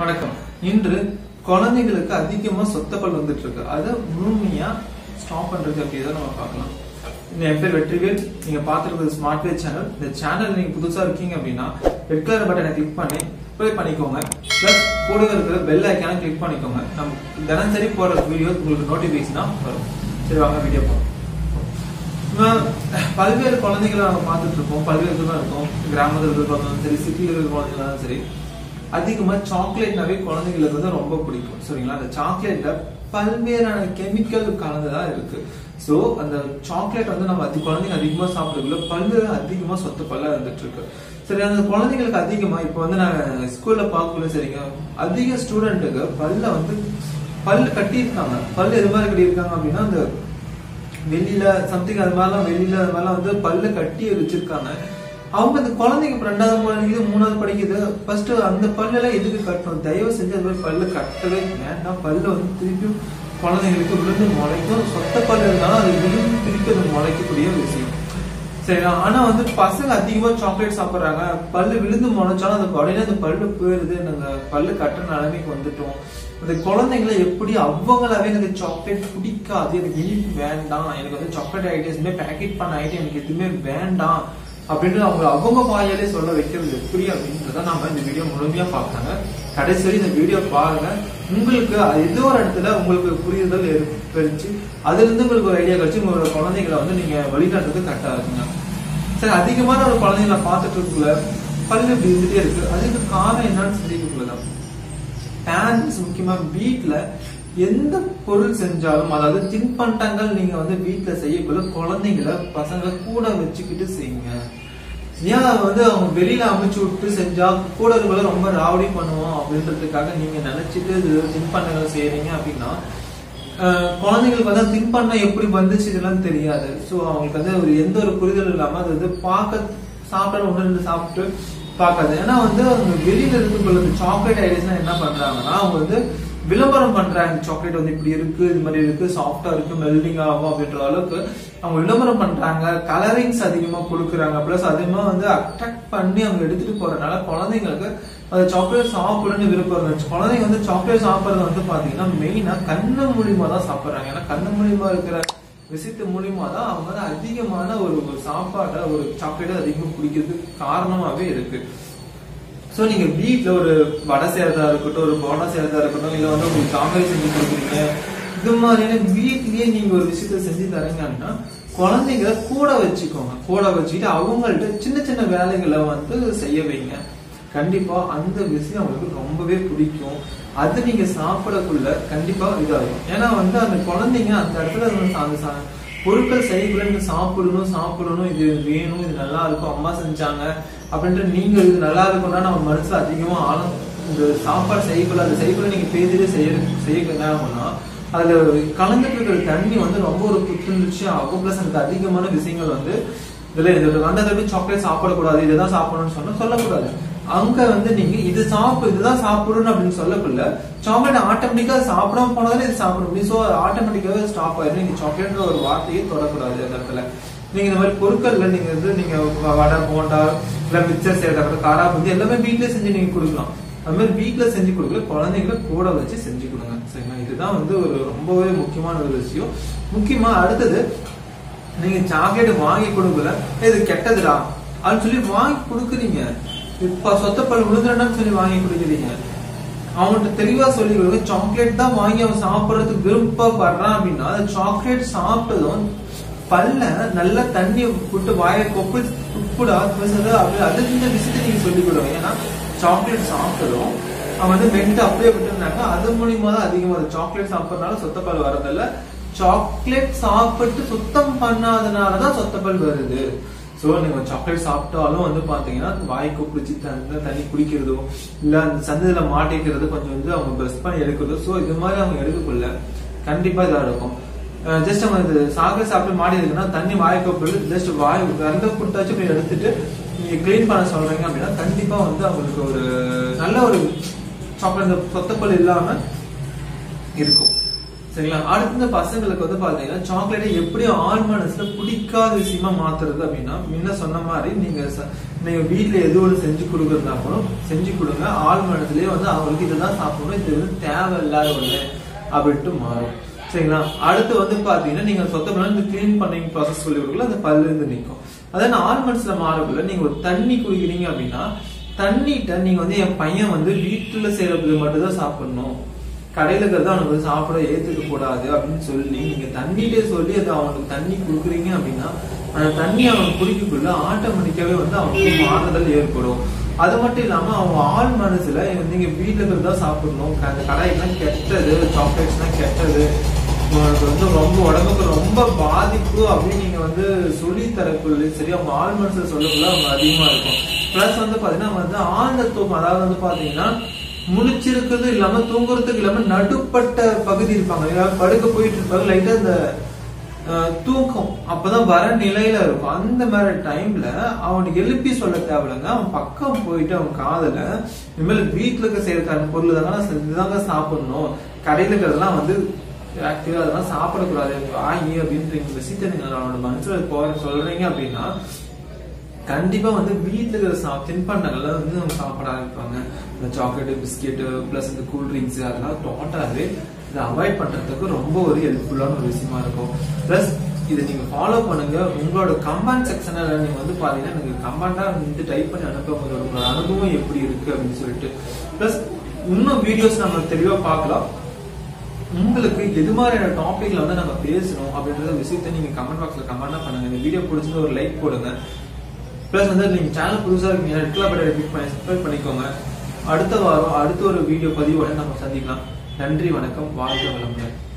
வணக்கம் இன்று குழந்தைகளுக்கு அதிகமா சொத்தப்பல் வந்துட்டு இருக்கு அதை முழுமையா ஸ்டாப் பண்றது அப்படிதான் நம்ம பார்க்கலாம் இந்த என் பேர் வெற்றிவேல் நீங்க பார்த்துருக்கிறது ஸ்மார்ட் வே சேனல் இந்த சேனல் நீங்க புதுசா இருக்கீங்க அப்படின்னா ரெட் கலர் பட்டனை கிளிக் பண்ணி ப்ளே பண்ணிக்கோங்க பிளஸ் கூடவே இருக்கிற பெல் ஐக்கான கிளிக் பண்ணிக்கோங்க நம்ம தினசரி போடுற வீடியோ உங்களுக்கு நோட்டிபிகேஷனா வரும் சரி வாங்க வீடியோ போகலாம் நம்ம பல்வேறு குழந்தைகளை நம்ம பார்த்துட்டு இருக்கோம் பல்வேறு இதுலாம் இருக்கும் கிராமத்தில் இருக்கிற குழந்தைங்களும் சரி சிட்டியில் இருக்கிற குழந்தைங்களும் சரி அதிகமா சாக்லேட்னாவே குழந்தைங்களுக்கு வந்து ரொம்ப பிடிக்கும் சரிங்களா அந்த சாக்லேட்ல பல்வேறான கெமிக்கல் கலந்துதான் இருக்கு சோ அந்த சாக்லேட் வந்து நம்ம அதிக குழந்தைங்க அதிகமா சாப்பிடுறதுல பல்லு அதிகமா சொத்து பல்லா இருந்துட்டு இருக்கு சரி அந்த குழந்தைங்களுக்கு அதிகமா இப்ப வந்து நான் ஸ்கூல்ல பார்க்கல சரிங்க அதிக ஸ்டூடெண்ட்டுக்கு பல்ல வந்து பல்லு கட்டியிருக்காங்க பல்லு எது மாதிரி கட்டியிருக்காங்க அப்படின்னா அந்த வெளியில சம்திங் அது மாதிரிலாம் வெளியில அது மாதிரிலாம் வந்து பல்லு கட்டி வச்சிருக்காங்க அவங்க அந்த குழந்தைங்க இப்ப ரெண்டாவது படிக்குது மூணாவது படிக்குது ஃபர்ஸ்ட் அந்த பல்லெல்லாம் எதுக்கு கட்டணும் தயவு செஞ்சு அது மாதிரி பல்லு கட்டவே வேண்டாம் பல்லு வந்து திருப்பியும் குழந்தைங்களுக்கு விழுந்து முளைக்கும் சொத்த பல்லு இருந்தாலும் அது விழுந்து திருப்பி அது முளைக்கக்கூடிய விஷயம் சரிங்களா ஆனா வந்து பசங்க அதிகமா சாக்லேட் சாப்பிடுறாங்க பல்லு விழுந்து முளைச்சாலும் அந்த உடனே அந்த பல்லு போயிருது நாங்க பல்லு கட்டுற நிலைமைக்கு வந்துட்டோம் அந்த குழந்தைங்களை எப்படி அவங்களாவே எனக்கு சாக்லேட் பிடிக்காது எனக்கு இனிப்பு வேண்டாம் எனக்கு வந்து சாக்லேட் ஐட்டம்ஸ்மே பேக்கெட் பண்ண ஐட்டம் எனக்கு எதுவுமே வேண்டாம் அப்படின்னு அவங்க அவங்க வாயாலே சொல்ல வைக்கிறது எப்படி அப்படின்றத நாம இந்த வீடியோ முழுமையா பார்க்கறாங்க கடைசி வரை இந்த வீடியோ பாருங்க உங்களுக்கு ஏதோ ஒரு இடத்துல உங்களுக்கு புரிதல் ஏற்படுச்சு அதுல இருந்து உங்களுக்கு ஒரு ஐடியா கிடைச்சு உங்களோட குழந்தைகளை வந்து நீங்க வழிகாட்டுறது கரெக்டா இருக்குங்க சரி அதிகமான ஒரு குழந்தைங்களை பார்த்துட்டு இருக்குள்ள பல்லு இப்படி இருந்துட்டே இருக்கு அதுக்கு காரணம் என்னன்னு சிந்திக்கக்குள்ளதான் பேரண்ட்ஸ் முக்கியமா வீட்ல எந்த பொருள் செஞ்சாலும் அதாவது தின்பண்டங்கள் நீங்க வந்து வீட்ல செய்யக்குள்ள குழந்தைங்களை பசங்களை கூட வச்சுக்கிட்டு செய்யுங்க ஏன் வந்து அவங்க வெளியில அமைச்சு விட்டு செஞ்சா கூட இருக்கல ரொம்ப ராவடி பண்ணுவோம் அப்படின்றதுக்காக நீங்க நினைச்சிட்டு இது தின்பண்டங்கள் செய்யறீங்க அப்படின்னா அஹ் குழந்தைங்களுக்கு வந்து தின்பண்டம் எப்படி வந்துச்சு இதெல்லாம் தெரியாது சோ அவங்களுக்கு வந்து ஒரு எந்த ஒரு புரிதல் இல்லாம அது வந்து பார்க்க சாப்பிட ஒன்று ரெண்டு சாப்பிட்டு பார்க்காது ஏன்னா வந்து அவங்க வெளியில இருக்கு சாக்லேட் ஐடியாஸ் என்ன பண்றாங்கன்னா அவங்க வந்து விளம்பரம் பண்றாங்க சாக்லேட் வந்து இப்படி இருக்கு இது மாதிரி இருக்கு சாஃப்டா இருக்கு மெல்டிங் ஆகும் அப்படின்ற அளவுக்கு அவங்க விளம்பரம் பண்றாங்க கலரிங்ஸ் அதிகமா கொடுக்குறாங்க பிளஸ் அதிகமா வந்து அட்ராக்ட் பண்ணி அவங்க எடுத்துட்டு போறதுனால குழந்தைங்களுக்கு அந்த சாக்லேட் சாப்பிடணும்னு விருப்பம் இருந்துச்சு குழந்தைங்க வந்து சாக்லேட் சாப்பிடுறது வந்து பாத்தீங்கன்னா மெயினா கண்ணு மூலியமா தான் சாப்பிடுறாங்க ஏன்னா கண்ணு மூலியமா இருக்கிற விஷயத்து மூலியமா தான் அவங்க வந்து அதிகமான ஒரு ஒரு சாப்பாடை ஒரு சாக்லேட்டை அதிகமா குடிக்கிறதுக்கு காரணமாவே இருக்கு சோ நீங்க வீட்ல ஒரு வடை செய்யறதா இருக்கட்டும் ஒரு போண்டா செய்யறதா இருக்கட்டும் இல்ல வந்து உங்களுக்கு சாக்லேட் செஞ்சு கொடுக்குறீங்க இது மாதிரியான வீட்லயே நீங்க ஒரு விஷயத்த செஞ்சு தரீங்கன்னா குழந்தைங்களை கூட வச்சுக்கோங்க கூட வச்சுக்கிட்டு அவங்கள்ட்ட சின்ன சின்ன வேலைகளை வந்து செய்ய வைங்க கண்டிப்பா அந்த விஷயம் அவங்களுக்கு ரொம்பவே பிடிக்கும் அது நீங்க சாப்பிடக்குள்ள கண்டிப்பா இதாகும் ஏன்னா வந்து அந்த குழந்தைங்க அந்த இடத்துல வந்து அந்த சா- பொருட்கள் செய்யக்குள்ள நீங்க சாப்பிடணும் சாப்பிடணும் இது வேணும் இது நல்லா இருக்கும் அம்மா செஞ்சாங்க அப்படின்ட்டு நீங்க இது நல்லா இருக்கும்னா நம்ம மனசுல அதிகமா ஆழம் இந்த சாப்பாடு செய்யக்குள்ள அந்த செய்யக்குள்ள நீங்க பேசிட்டு செய்ய செய்ய என்ன ஆகும்னா அதுல கலந்துட்டு இருக்கிற தண்ணி வந்து ரொம்ப ஒரு புத்துணர்ச்சி ஆகும் பிளஸ் அதுக்கு அதிகமான விஷயங்கள் வந்து இதுல இது அந்த தடவை சாக்லேட் சாப்பிடக்கூடாது இதுதான் சாப்பிடணும்னு சொன்னா சொல்லக்கூடாது அங்க வந்து நீங்க இது சாப்பிடு இதுதான் சாப்பிடணும் அப்படின்னு சொல்லக்குள்ள சாக்லேட் ஆட்டோமேட்டிக்கா சாப்பிடாம போனதால இது சாப்பிட முடியும் சோ ஆட்டோமேட்டிக்காவே ஸ்டாப் ஆயிடும் நீங்க சாக்லேட்ன்ற ஒரு வார்த்தையே தொடக்கூடாது அந்த இடத்துல நீங்க இந்த மாதிரி பொருட்கள்ல நீங்க வந்து நீங்க வ- வடை போண்டா இல்ல மிக்சர் செய்யறதா காரா புந்தி எல்லாமே வீட்லயே செஞ்சு நீங்க கொடுக்கலாம் அது மாதிரி வீட்ல செஞ்சு கொடுக்கல குழந்தைங்களை கூட வச்சு செஞ்சு கொடுங்க சரிங்களா இதுதான் வந்து ஒரு ரொம்பவே முக்கியமான ஒரு விஷயம் முக்கியமா அடுத்தது நீங்க சாக்லேட் வாங்கி கொடுக்கல "ஏய், இது கெட்டதுடா அப்படின்னு சொல்லி வாங்கி கொடுக்குறீங்க இப்ப சொத்தப்பல் விழுந்துடணும்னு சொல்லி வாங்கி கொடுக்குறீங்க அவன்கிட்ட தெளிவா சொல்லி கொடுங்க சாக்லேட் தான் வாங்கி அவன் சாப்பிடுறதுக்கு விருப்பப்படுறான் அப்படின்னா அந்த சாக்லேட் சாப்பிட்டதும் பல்ல நல்லா தண்ணி விட்டு வாயை கொப்பு உப்புடா பேசுறது அப்படி அதுக்கு இந்த விஷயத்தை நீங்க சொல்லி கொடுங்க ஏன்னா சாக்லேட் சாப்பிட்டதும் அவன் வந்து மென்ட் அப்படியே விட்டுருந்தாங்க அது மூலியமா தான் அதிகமா வருது சாக்லேட் சாப்பிடறதுனால சொத்தப்பல் வரதில்ல சாக்லேட் சாப்பிட்டு சுத்தம் பண்ணாதனாலதான் சொத்தப்பல் வருது சோ நீங்க சாக்லேட் சாப்பிட்டாலும் வந்து பாத்தீங்கன்னா வாய்க்கு பிடிச்சி தண்ணி தண்ணி குடிக்கிறதோ இல்ல அந்த சந்ததியில மாட்டிக்கிறது கொஞ்சம் வந்து அவங்க பிரஸ் பண்ணி எடுக்கிறதோ சோ இது மாதிரி அவங்க எடுக்கக்குள்ள கண்டிப்பா இதா இருக்கும் ஜஸ்ட் அவங்க இது சாக்லேட் சாப்பிட்டு மாடி இருக்குன்னா தண்ணி வாய்க்கு போயிட்டு ஜஸ்ட் வாய் அந்த கொடுத்தாச்சும் போய் எடுத்துட்டு நீங்க க்ளீன் பண்ண சொல்றீங்க அப்படின்னா கண்டிப்பா வந்து அவங்களுக்கு ஒரு நல்ல ஒரு சாக்லேட் இந்த சொத்தப்பல் இல்லாம இருக்கும் சரிங்களா அடுத்து இந்த பசங்களுக்கு வந்து பாத்தீங்கன்னா சாக்லேட்டை எப்படி ஆல்மண்ட்ஸ்ல பிடிக்காத விஷயமா மாத்துறது அப்படின்னா முன்ன சொன்ன மாதிரி நீங்க ச- நீங்க வீட்ல எது ஒன்று செஞ்சு கொடுக்கறதா கூட செஞ்சு கொடுங்க ஆல்மண்ட்ஸ்லயே வந்து அவங்களுக்கு இதுதான் சாப்பிடணும் இது வந்து தேவையில்லாத ஒண்ணு அப்படின்ட்டு மாறும் சரிங்களா அடுத்து வந்து பாத்தீங்கன்னா நீங்க சொத்தம் இந்த கிளீன் பண்ணிங் ப்ராசஸ் சொல்லி கொடுக்கல அந்த பல்லு இருந்து நிற்கும் அதாவது ஆல்மண்ட்ஸ்ல மாறக்குள்ள நீங்க ஒரு தண்ணி குடிக்கிறீங்க அப்படின்னா தண்ணிட்ட நீங்க வந்து என் பையன் வந்து வீட்டுல செய்யறது மட்டும் தான் சாப்பிடணும் கடையில இருக்கிறத அவனுக்கு வந்து சாப்பிட ஏத்துக்க கூடாது அப்படின்னு சொல்லி நீங்க தண்ணிட்டே சொல்லி அது அவனுக்கு தண்ணி கொடுக்குறீங்க அப்படின்னா அந்த தண்ணி அவனுக்கு குடிக்கக்குள்ள ஆட்டோமேட்டிக்காவே வந்து அவனுக்கு மாறுதல் ஏற்படும் அது மட்டும் இல்லாம அவன் ஆள் மனசுல நீங்க வீட்டுல இருக்கிறதா சாப்பிடணும் அந்த கடாய்லாம் கெட்டது சாக்லேட்ஸ்லாம் கெட்டது உங்களுக்கு வந்து ரொம்ப உடம்புக்கு ரொம்ப பாதிப்பு அப்படின்னு நீங்க வந்து சொல்லி தரக்குள்ள சரி அவங்க ஆள் மனசுல சொல்லக்குள்ள அவங்க அதிகமா இருக்கும் பிளஸ் வந்து பாத்தீங்கன்னா வந்து ஆழ்ந்த தூக்கம் அதாவது வந்து பாத்தீங்கன்னா முழிச்சிருக்கிறது இல்லாம தூங்குறதுக்கு இல்லாம நடுப்பட்ட பகுதி இருப்பாங்க ஏதாவது படுக்க போயிட்டு இருப்பாங்க லைட்டா இந்த அஹ், தூக்கம் அப்பதான் வர நிலையில இருக்கும் அந்த மாதிரி டைம்ல அவனுக்கு எழுப்பி சொல்ல தேவையில்லைங்க அவன் பக்கம் போயிட்டு அவன் காதுல இனிமேல் வீட்டுல இருக்க செய்யற பொருள் தாங்க இதுதாங்க சாப்பிடணும் கடையில இருக்கிறதெல்லாம் வந்து ஆக்டிவா அதெல்லாம் சாப்பிடக்கூடாது ஆகி அப்படின்ற விஷயத்த நீங்க அவனோட மனசுல போற சொல்றீங்க அப்படின்னா கண்டிப்பா வந்து வீட்டுல இருக்கிற சாப் தின்பண்டங்கள்ல வந்து நம்ம சாப்பிட ஆரம்பிப்பாங்க இந்த சாக்லேட் பிஸ்கெட் பிளஸ் இந்த கூல் ட்ரிங்க்ஸ் அதெல்லாம் டோட்டலாவே இதை அவாய்ட் பண்றதுக்கு ரொம்ப ஒரு ஹெல்ப்ஃபுல்லான ஒரு விஷயமா இருக்கும் பிளஸ் இதை நீங்க ஃபாலோ பண்ணுங்க உங்களோட கமெண்ட் செக்ஷன்ல நீங்க வந்து பாத்தீங்கன்னா நீங்க கமெண்டா வந்து டைப் பண்ணி அனுப்பும்போது உங்களோட அனுபவம் எப்படி இருக்கு அப்படின்னு சொல்லிட்டு பிளஸ் இன்னும் வீடியோஸ் நம்ம தெளிவா பார்க்கலாம் உங்களுக்கு எது மாதிரியான டாபிக்ல வந்து நம்ம பேசணும் அப்படின்றத விஷயத்த நீங்க கமெண்ட் பாக்ஸ்ல கமெண்டா பண்ணுங்க இந்த வீடியோ பிடிச்சது ஒரு லைக் போடுங்க ப்ளஸ் வந்து நீங்க சேனல் புதுசா இருக்கீங்க ரெட்ல பட்டன் கிளிக் பண்ணி சப்ஸ்கிரைப் பண்ணிக்கோங்க அடுத்த வாரம் அடுத்த ஒரு வீடியோ பதிவோட நம்ம சந்திக்கலாம் நன்றி வணக்கம் வாழ்க வளமுடன்